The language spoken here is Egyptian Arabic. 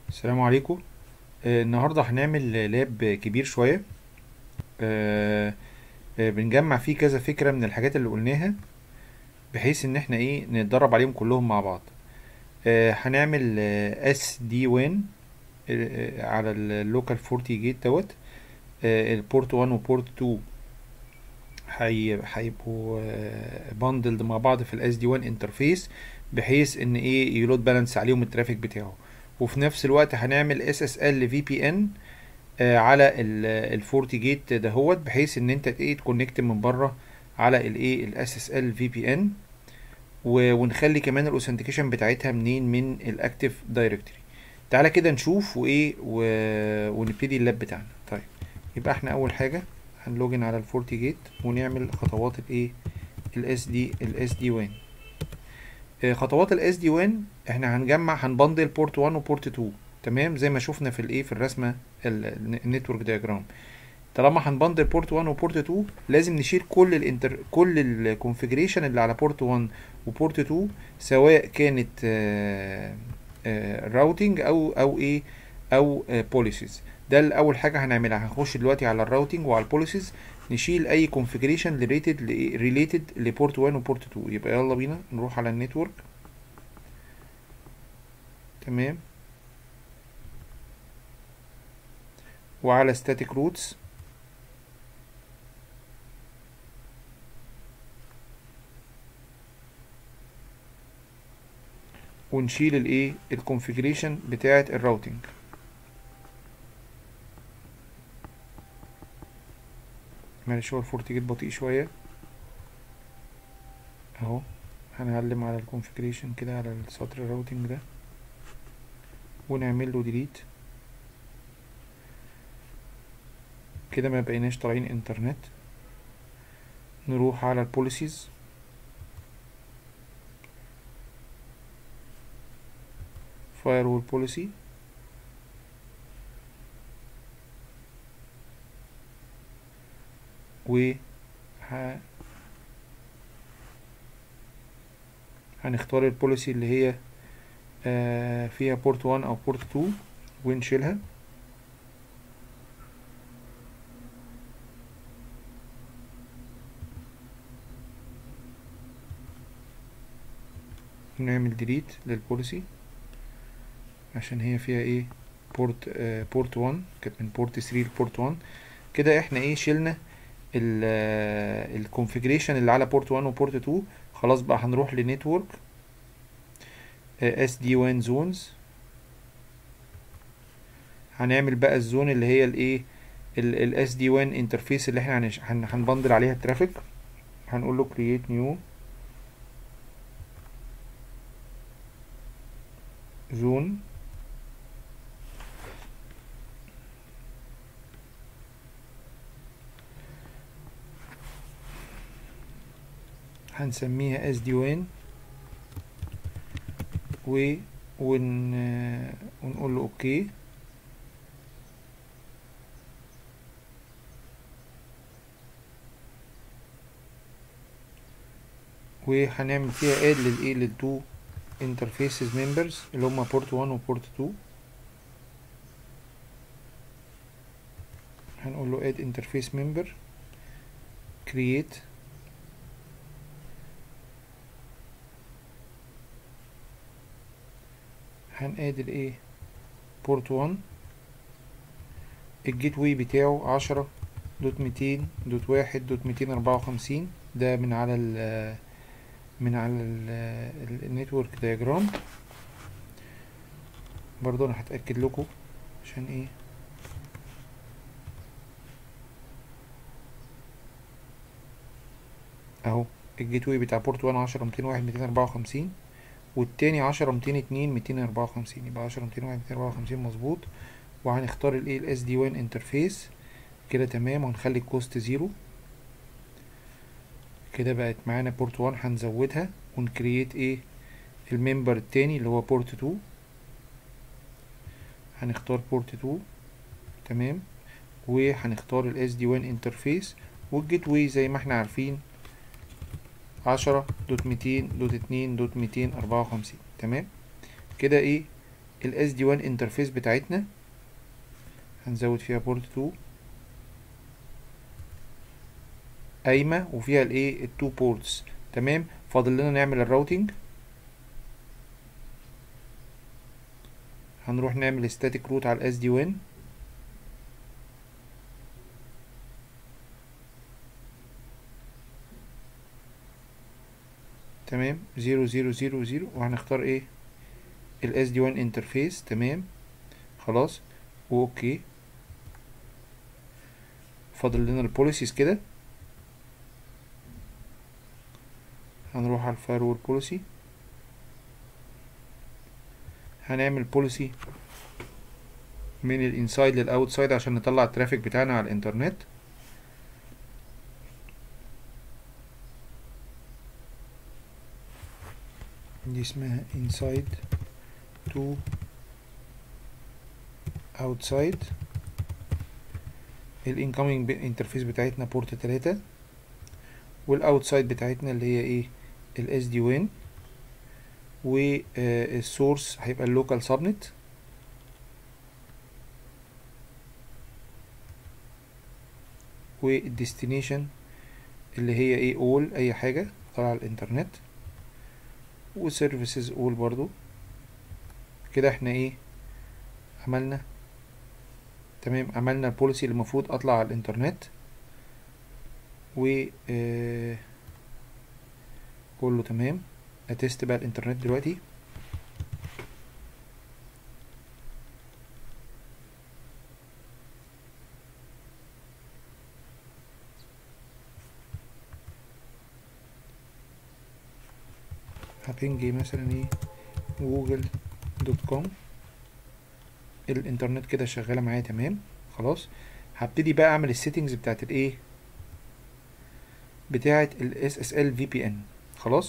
السلام عليكم آه، النهارده هنعمل لاب كبير شويه آه، آه، بنجمع فيه كذا فكره من الحاجات اللي قلناها بحيث ان احنا ايه نتدرب عليهم كلهم مع بعض آه، هنعمل اس دي وان على اللوكال 40 جيت دوت آه، البورت 1 وبورت 2 هي- هيبقوا باندلد مع بعض في الاس دي 1 انترفيس بحيث ان ايه يلود بالانس عليهم الترافيك بتاعه وفي نفس الوقت هنعمل اس اس ال في بي ان على ال 40 جيت دهوت بحيث ان انت ايه تكونكت من بره على الايه الاس اس ال في بي ان ونخلي كمان الاوثنتيكيشن بتاعتها منين من الاكتيف دايركتوري تعالى كده نشوف وايه و... ونبتدي اللاب بتاعنا طيب يبقى احنا اول حاجه هنلوجن على ال 40 جيت ونعمل خطوات الايه الاس دي الاس دي وان خطوات الاس دي وان احنا هنجمع هنبندل بورت 1 وبورت 2 تمام زي ما شفنا في الايه في الرسمه النتورك دياجرام طالما هنبندل بورت 1 وبورت 2 لازم نشيل كل الانتر كل الكونفيجريشن اللي على بورت 1 وبورت 2 سواء كانت راوتنج او او ايه او بوليسيز ده الاول حاجه هنعملها هنخش دلوقتي على الراوتنج وعلى البوليسيز نشيل اي كونفيجريشن ريليتد ريليتد لبورت 1 وبورت 2 يبقى يلا بينا نروح على النتورك تمام وعلى static routes ونشيل الايه الكونفيجريشن بتاعه الراوتنج معلش هو الفورتي جيت بطيء شويه اهو هنعلم على الكونفيجريشن كده على السطر الراوتنج ده ونعمل له ديليت كده ما بقيناش طالعين انترنت نروح على البوليسيز firewall policy و ه... هنختار البوليسي اللي هي آه فيها بورت 1 او بورت 2 ونشيلها نعمل ديليت للبوليسي عشان هي فيها ايه بورت آه بورت 1 كانت من بورت 3 لبورت 1 كده احنا ايه شلنا الكونفيجريشن اللي على بورت 1 وبورت 2 خلاص بقى هنروح لنتورك اس دي 1 زونز هنعمل بقى الزون اللي هي الايه الاس دي 1 انترفيس اللي احنا هنش- هن- هنبندل عليها الترافيك هنقول له create new زون هنسميها اس دي وان و ون ونقول له اوكي وهنعمل فيها اد للايه للتو انترفيسز ممبرز اللي هما بورت 1 وبورت 2 هنقول له add interface member create هنقاد الايه بورت 1 الجيت واي بتاعه عشرة دوت ميتين دوت واحد دوت ميتين أربعة وخمسين ده من على ال من على النتورك دياجرام برضو انا هتأكد لكم عشان ايه اهو الجيت واي بتاع بورت 1 عشرة ميتين واحد ميتين أربعة وخمسين والتاني عشرة ميتين اتنين ميتين أربعة وخمسين يبقى عشرة ميتين واحد ميتين أربعة وخمسين مظبوط وهنختار الايه الاس دي 1 انترفيس كده تمام وهنخلي الكوست زيرو كده بقت معانا بورت 1 هنزودها ونكريت ايه الممبر التاني اللي هو بورت 2 هنختار بورت 2 تمام وهنختار الاس دي 1 انترفيس والجيت واي زي ما احنا عارفين عشرة دوت ميتين دوت اتنين دوت ميتين أربعة وخمسين تمام كده ايه الاس دي 1 انترفيس بتاعتنا هنزود فيها بورت 2 قايمه وفيها الايه التو بورتس تمام فاضل لنا نعمل الراوتنج هنروح نعمل ستاتيك روت على الاس دي 1 تمام زيرو زيرو زيرو زيرو وهنختار ايه الاس دي 1 انترفيس تمام خلاص واوكي فاضل لنا البوليسيز كده هنروح على الفايرول بوليسي هنعمل بوليسي من الانسايد للاوتسايد عشان نطلع الترافيك بتاعنا على الانترنت دي اسمها inside to outside الانكoming انترفيس بتاعتنا بورت تلاتة والاوتسايد بتاعتنا اللي هي ايه الاس دي وين والسورس هيبقى اللوكال سبنت والديستنيشن اللي هي ايه اول اي حاجة طالعة على الانترنت وسيرفيسز اول برضو كده احنا ايه عملنا تمام عملنا البوليسي اللي المفروض اطلع على الانترنت و آه كله تمام اتست بقى الانترنت دلوقتي هبنج مثلا ايه جوجل دوت كوم الانترنت كده شغاله معايا تمام خلاص هبتدي بقى اعمل السيتنجز بتاعت الايه بتاعت الاس اس ال في بي ان خلاص